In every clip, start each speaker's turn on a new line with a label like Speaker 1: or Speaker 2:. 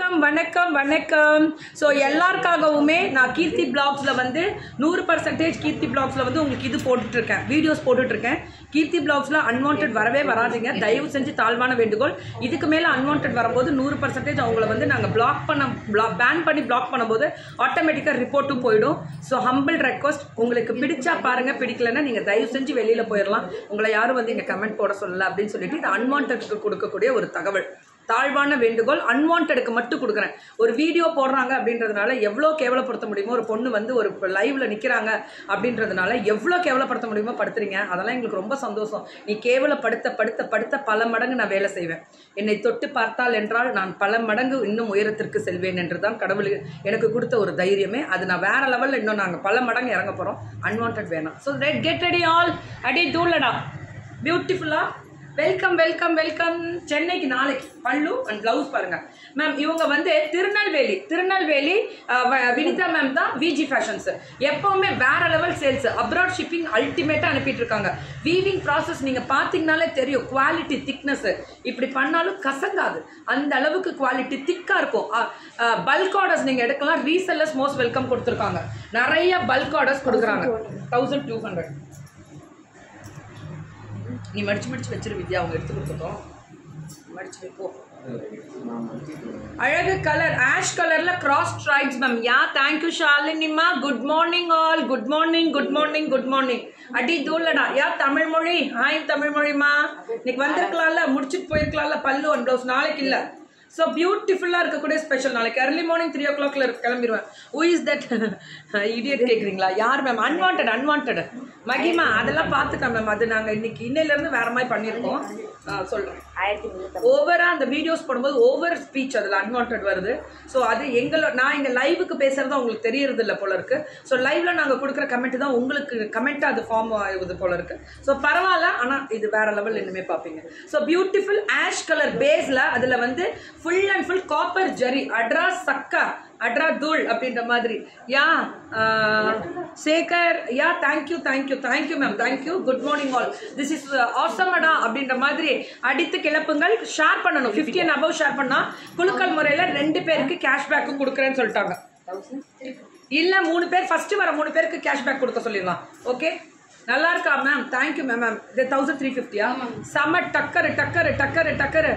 Speaker 1: வணக்கம் வணக்கம் வணக்கம் ஸோ எல்லாருக்காகவுமே நான் கீர்த்தி பிளாக்ஸில் வந்து நூறு பர்சன்டேஜ் கீர்த்தி பிளாக்ஸில் வந்து உங்களுக்கு இது போட்டுட்ருக்கேன் வீடியோஸ் போட்டுட்ருக்கேன் கீர்த்தி பிளாக்ஸில் அன்வான்ட் வரவே வராதுங்க தயவு செஞ்சு தாழ்வான வேண்டுகோள் இதுக்கு மேலே அன்வான்ட் வரும்போது நூறு பர்சன்டேஜ் அவங்கள வந்து நாங்கள் பிளாக் பண்ண பிளாக் பேன் பண்ணி பிளாக் பண்ணும்போது ஆட்டோமேட்டிக்காக ரிப்போர்ட்டும் போயிடும் ஸோ ஹம்பிள் ரெக்வஸ்ட் உங்களுக்கு பிடிச்சா பாருங்க பிடிக்கலன்னா நீங்கள் தயவு செஞ்சு வெளியில் போயிடலாம் உங்களை யாரும் வந்து இங்கே கமெண்ட் போட சொல்லல அப்படின்னு சொல்லிட்டு இது அன்வான்ட்டுக்கு கொடுக்கக்கூடிய ஒரு தகவல் தாழ்வான வேண்டுகோள் அன்வான்ட்டுக்கு மட்டும் கொடுக்குறேன் ஒரு வீடியோ போடுறாங்க அப்படின்றதுனால எவ்வளோ கேவலப்படுத்த முடியுமோ ஒரு பொண்ணு வந்து ஒரு லைவ்ல நிற்கிறாங்க அப்படின்றதுனால எவ்வளோ கேவலப்படுத்த முடியுமோ படுத்துறீங்க அதெல்லாம் எங்களுக்கு ரொம்ப சந்தோஷம் நீ கேவலப்படுத்த படுத்த படுத்த பல மடங்கு நான் வேலை செய்வேன் என்னை தொட்டு பார்த்தால் என்றால் நான் பல மடங்கு இன்னும் உயரத்திற்கு செல்வேன் என்று தான் கடவுள் எனக்கு கொடுத்த ஒரு தைரியமே அது நான் வேற லெவலில் இன்னும் நாங்கள் பல மடங்கு இறங்க போகிறோம் அன்வான்ட் வேணாம் ஸோ ரெட் கெட் ரெடி ஆல் அடி தூளடா பியூட்டிஃபுல்லா வெல்கம் வெல்கம் வெல்கம் சென்னைக்கு நாளைக்கு பல்லு அண்ட் பிளவுஸ் பாருங்க மேம் இவங்க வந்து திருநெல்வேலி திருநெல்வேலி அஹ், வ- வினிதா மேம் தான் விஜி ஃபேஷன்ஸ் எப்பவுமே வேற லெவல் சேல்ஸ் அப்ராட் ஷிப்பிங் அல்டிமேட்டா அனுப்பிட்டு இருக்காங்க வீவிங் ப்ராசஸ் நீங்க பாத்தீங்கனாலே தெரியும் குவாலிட்டி திக்னஸ் இப்படி பண்ணாலும் கசங்காது அந்த அளவுக்கு குவாலிட்டி திக்கா இருக்கும் பல்க் ஆர்டர்ஸ் நீங்க எடுக்கலாம் ரீசெல்லர்ஸ் மோஸ்ட் வெல்கம் கொடுத்துருக்காங்க நிறைய பல்க் ஆர்டர்ஸ் கொடுக்குறாங்க தௌசண்ட் டூ ஹண்ட்ரட் நீ மடிச்சு மடிச்சு வச்சிரு வித்யா அவங்க எடுத்து கொடுத்துட்டோம் மடிச்சு வைப்போ அழகு கலர் ஆஷ் கலர்ல cross stripes ma'am yeah thank you ஷாலினிமா good morning all good morning good morning good morning அடி தூளடா யா தமிழ் மொழி ஹாய் தமிழ் மொழிமா இன்னைக்கு வந்திருக்கலாம்ல முடிச்சுட்டு போயிருக்கலாம்ல பல்லு ஒன் ப்ளவுஸ் நாளைக்கு இல்லை ஸோ பியூட்டிஃபுல்லாக இருக்கக்கூடிய ஸ்பெஷல் நாளைக்கு early மார்னிங் த்ரீ ஓ கிளாக்ல கிளம்பிடுவேன் ஹூ இஸ் தட் இடியட் கேட்குறீங்களா யார் மேம் அன்வான்ட் அன்வான்ட் மகிமா அதெல்லாம் பார்த்துட்டேன் மேம் அது நாங்கள் இன்னைக்கு இன்னையிலேருந்து வேற மாதிரி பண்ணியிருக்கோம் சொல்கிறேன்
Speaker 2: ஆயிரத்தி முந்நூற்றி
Speaker 1: ஓவரா அந்த வீடியோஸ் போடும்போது ஓவர் ஸ்பீச் அதில் அன்வான்ட் வருது ஸோ அது எங்களோட நான் இங்கே லைவுக்கு பேசுறது உங்களுக்கு தெரியறது இல்லை போல இருக்கு ஸோ லைவ்ல நாங்கள் கொடுக்குற கமெண்ட் தான் உங்களுக்கு கமெண்ட்டாக அது ஃபார்ம் ஆகுது போல இருக்கு ஸோ பரவாயில்ல ஆனால் இது வேற லெவல் இன்னுமே பார்ப்பீங்க ஸோ பியூட்டிஃபுல் ஆஷ் கலர் பேஸில் அதில் வந்து full and full copper zari அட்ரா சக்கா அட்ரா தூள் அப்படின்ற மாதிரி yeah ah, Sekar yeah thank you thank you thank you ma'am thank you good morning all this is ஆசமடா அப்படின்ற மாதிரி அடித்து கிளப்புங்கள் ஷேர் பண்ணணும் ஃபிஃப்டி அண்ட் அபவ் ஷேர் பண்ணா குலுக்கல் முறையில் ரெண்டு பேருக்கு கேஷ்பேக்கும் கொடுக்குறேன்னு சொல்லிட்டாங்க இல்ல மூணு பேர் ஃபர்ஸ்ட் வர மூணு பேருக்கு கேஷ்பேக் கொடுக்க சொல்லிடலாம் ஓகே நல்லா இருக்கா மேம் தேங்க்யூ மேம் மேம் இது தௌசண்ட் த்ரீ ஃபிஃப்டியா செம்ம டக்கரு டக்கரு டக்கரு டக்கரு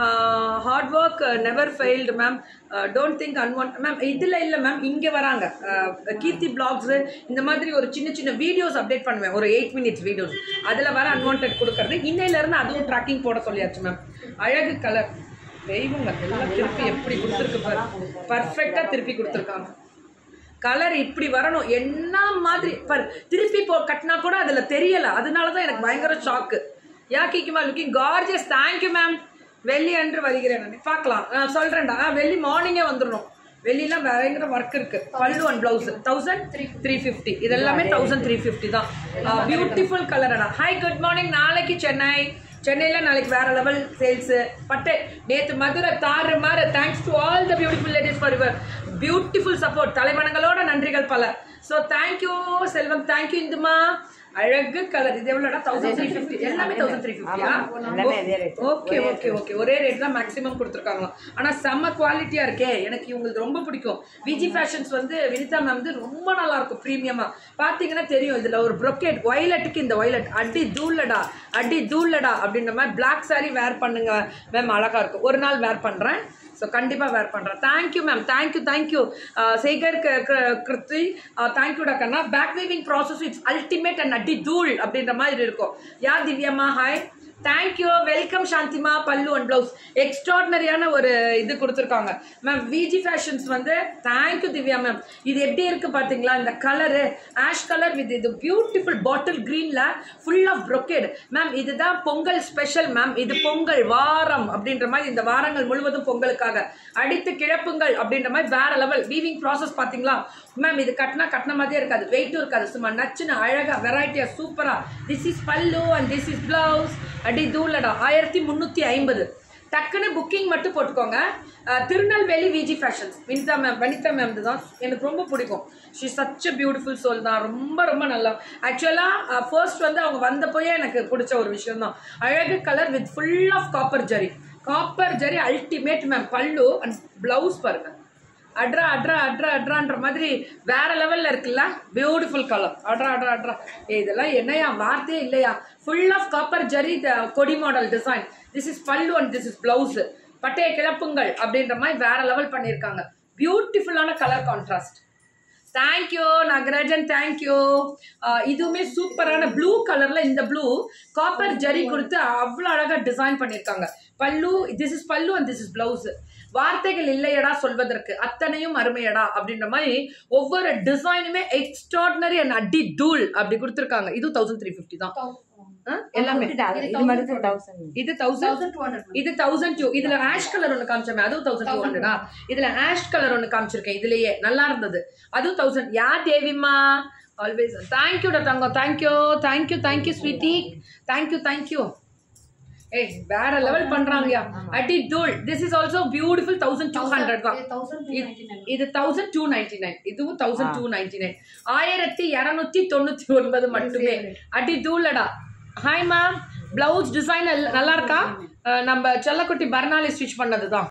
Speaker 1: hard work never failed ma'am don't think unwanted ma'am இதில் இல்லை மேம் இங்கே வராங்க அஹ், கீர்த்தி பிளாக்ஸு இந்த மாதிரி ஒரு சின்ன சின்ன வீடியோஸ் அப்டேட் பண்ணுவேன் ஒரு எயிட் மினிட்ஸ் வீடியோஸ் அதில் வர அன்வான்ட் கொடுக்கறது இன்னையிலேருந்து அதுவும் ட்ராக்கிங் போட சொல்லியாச்சு மேம் அழகு கலர் தெய்வங்க எல்லாம் திருப்பி எப்படி கொடுத்துருக்கு பாரு பர்ஃபெக்டாக திருப்பி கொடுத்துருக்காங்க கலர் இப்படி வரணும் என்ன மாதிரி பாரு திருப்பி போ கட்டினா கூட அதுல தெரியல அதனால தான் எனக்கு பயங்கர ஷாக்கு யாக்கிக்குமா லுக்கிங் கார்ஜியஸ் தேங்க்யூ மேம் வெள்ளி அன்று வருகிறேன் நான் பார்க்கலாம் நான் சொல்றேன்டா ஆ, வெள்ளி மார்னிங்கே வந்துடணும் வெளியெல்லாம் பயங்கர ஒர்க் இருக்கு pallu one blouse thousand three fifty இது எல்லாமே தௌசண்ட் த்ரீ ஃபிஃப்டி தான் பியூட்டிஃபுல் கலரடா ஹாய் குட் மார்னிங் நாளைக்கு சென்னை சென்னையில் நாளைக்கு வேற லெவல் சேல்ஸ் பட்டு நேற்று மதுரை தாறு மாறு thanks to all the beautiful ladies for your beautiful support தலைவணங்களோட நன்றிகள் பல ஸோ தேங்க்யூ செல்வம் தேங்க்யூ இந்துமா அழகு கலர் இது எவ்வளோடா தௌசண்ட் த்ரீ ஃபிஃப்டி எல்லாமே தௌசண்ட் த்ரீ ஃபிஃப்டியா
Speaker 2: எல்லாமே அதே rate.
Speaker 1: ஓகே ஓகே ஓகே ஒரே ரேட் தான் மேக்ஸிமம் கொடுத்துருக்காங்க ஆனால் செம்ம குவாலிட்டியாக இருக்கே எனக்கு இவங்களுக்கு ரொம்ப பிடிக்கும் விஜி ஃபேஷன்ஸ் வந்து வினிதா மேம் வந்து ரொம்ப நல்லா இருக்கும் ப்ரீமியமாக பார்த்தீங்கன்னா தெரியும் இதில் ஒரு ப்ரொக்கேட் ஒய்லட்டுக்கு இந்த ஒய்லட் அடி தூள்ளடா அடி தூள்ளடா அப்படின்ற மாதிரி பிளாக் saree வேர் பண்ணுங்க மேம் அழகாக இருக்கும் ஒரு நாள் வேர் பண்ணுறேன் ஸோ கண்டிப்பாக வேர் பண்ணுறேன் thank you ma'am thank you thank you Sekar க- க- கிருத்தி தேங்க்யூடா கண்ணா பேக் weaving process it's ultimate and அடி தூள் அப்படின்ற மாதிரி இருக்கும் யா திவ்யம்மா ஹாய் தேங்க்யூ வெல்கம் சாந்திமா பல்லு அண்ட் பிளவுஸ் எக்ஸ்ட்ராடினரியான ஒரு இது கொடுத்துருக்காங்க மேம் விஜி ஃபேஷன்ஸ் வந்து தேங்க்யூ திவ்யா மேம் இது எப்படி இருக்கு பாத்தீங்களா இந்த கலரு ஆஷ் கலர் வித் இது பியூட்டிஃபுல் பாட்டில் கிரீன்ல ஃபுல் ஆஃப் brocade மேம் இதுதான் பொங்கல் ஸ்பெஷல் மேம் இது பொங்கல் வாரம் அப்படின்ற மாதிரி இந்த வாரங்கள் முழுவதும் பொங்கலுக்காக அடித்து கிழப்புங்கள் அப்படின்ற மாதிரி வேற லெவல் வீவிங் ப்ராசஸ் பாத்தீங்களா மேம் இது கட்டினா கட்டின மாதிரியே இருக்காது வெயிட்டும் இருக்காது சும்மா நச்சுன்னு அழகா வெரைட்டியா சூப்பரா this is pallu and this is blouse அடி தூளடா ஆயிரத்தி முந்நூற்றி ஐம்பது டக்குன்னு புக்கிங் மட்டும் போட்டுக்கோங்க அஹ், Tirunelveli Viji fashions Vinitha ma'am Vanitha ma'am தான் எனக்கு ரொம்ப பிடிக்கும் she such a beautiful soul தான் ரொம்ப ரொம்ப நல்லா ஆக்சுவலாக ஃபர்ஸ்ட் வந்து அவங்க வந்தப்போயே எனக்கு பிடிச்ச ஒரு விஷயம் தான் அழகு colour with full of copper zari copper zari ultimate ma'am pallu and blouse பாருங்க அட்ரா அட்ரா அட்ரா அட்ரான்ற மாதிரி வேற லெவல்ல இருக்குல்ல பியூட்டிஃபுல் கலர் அட்ரா அட்ரா அட்ரா ஏய், இதெல்லாம் என்னையா வார்த்தையே இல்லையா full of copper zari the கொடி model design this is pallu and this is blouse பட்டைய கிளப்புங்கள் அப்படின்ற மாதிரி வேற லெவல் பண்ணியிருக்காங்க பியூட்டிஃபுல்லான colour contrast thank you Nagarajan thank you இதுவுமே சூப்பரான ப்ளூ கலர்ல இந்த ப்ளூ காப்பர் ஜரி கொடுத்து அவ்வளோ அழகா டிசைன் பண்ணியிருக்காங்க pallu this is pallu and this is blouse வார்த்தைகள் இல்லையடா சொல்வதற்கு அத்தனையும் அருமையடா அப்படின்ற மாதிரி ஒவ்வொரு டிசைனுமே எக்ஸ்ட்ராடினரி அண்ட் அடி தூள் அப்படி கொடுத்துருக்காங்க இது தௌசண்ட் த்ரீ ஃபிஃப்டி தான் ஆ, எல்லாமே
Speaker 2: இது மட்டும் தௌசண்ட்
Speaker 1: இது தௌசண்ட் இது தௌசண்ட் டூ இதுல ஆஷ் கலர் ஒன்று காமிச்சோமே அதுவும் தௌசண்ட் டூ ஹண்ட்ரடா இதுல ஆஷ் கலர் ஒன்று காமிச்சிருக்கேன் இதுலயே நல்லா இருந்தது அதுவும் தௌசண்ட் யா தேவிம்மா ஆல்வேஸ் தேங்க்யூடா தங்கம் thank you thank you thank you sweetie thank you thank you ஏய் வேற லெவல் பண்றாங்கயா அடி தூள் this is also beautiful thousand two hundred தான் இது- இது தௌசண்ட் டூ நைன்டி நைன் இதுவும் தௌசண்ட் டூ நைன்டி நைன் ஆயிரத்தி இரநூத்தி தொண்ணூத்தி ஒன்பது மட்டுமே அடி தூளடா ஹாய் மேம் பிளவுஸ் டிசைன் நல்லா இருக்கா அஹ் நம்ம செல்லக்குட்டி பர்னாலி ஸ்டிச் பண்ணது தான்